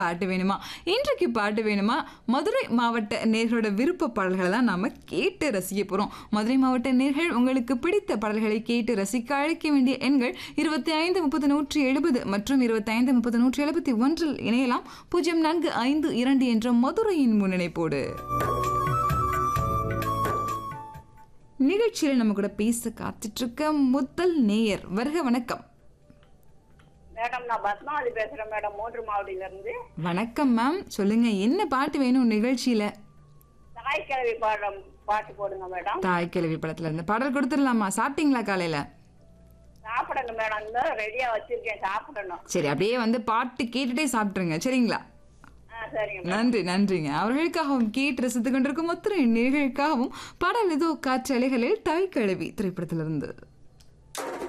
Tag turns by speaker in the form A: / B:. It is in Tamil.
A: பாட்டு வேணுமா இன்றைக்கு பாட்டு வேணுமா மதுரை மாவட்ட நேர்களோட விருப்ப பாடல்களை தான் நாம கேட்டு ரசிக்க போறோம் மதுரை மாவட்ட நேர்கள் உங்களுக்கு பிடித்த பாடல்களை கேட்டு ரசிக்க அழைக்க வேண்டிய எண்கள் இருபத்தி ஐந்து முப்பது நூற்றி எழுபது மற்றும் இருபத்தி ஐந்து முப்பது நூற்றி எழுபத்தி ஒன்றில் இணையலாம் பூஜ்ஜியம் நான்கு ஐந்து இரண்டு என்ற மதுரையின் முன்னிணைப்போடு நிகழ்ச்சியில் நம்ம கூட பேச காத்துட்டு இருக்க முதல் நேயர் வருக வணக்கம்
B: மேடம் நான் பத்மாவதி பேசுறேன் மேடம் மூன்று மாவட்டில இருந்து
A: வணக்கம் மேம் சொல்லுங்க என்ன பாட்டு வேணும் நிகழ்ச்சியில
B: தாய்க்கிழவி பாடம் பாட்டு போடுங்க மேடம்
A: தாய் கிழவி படத்துல இருந்து பாடல் கொடுத்துடலாமா சாப்பிட்டீங்களா காலையில
B: சாப்பிடுங்க மேடம் இன்னும் ரெடியா வச்சிருக்கேன் சாப்பிடணும்
A: சரி அப்படியே வந்து பாட்டு கேட்டுட்டே சாப்பிட்டுருங்க சரிங்களா
B: ஆ சரிங்க
A: நன்றி நன்றிங்க அவர்களுக்காகவும் கேட்டு ரசித்துக் கொண்டிருக்கும் ஒத்துரை நேர்களுக்காகவும் பாடல் ஏதோ காற்று அலைகளில் தாய் கிழவி திரைப்படத்திலிருந்து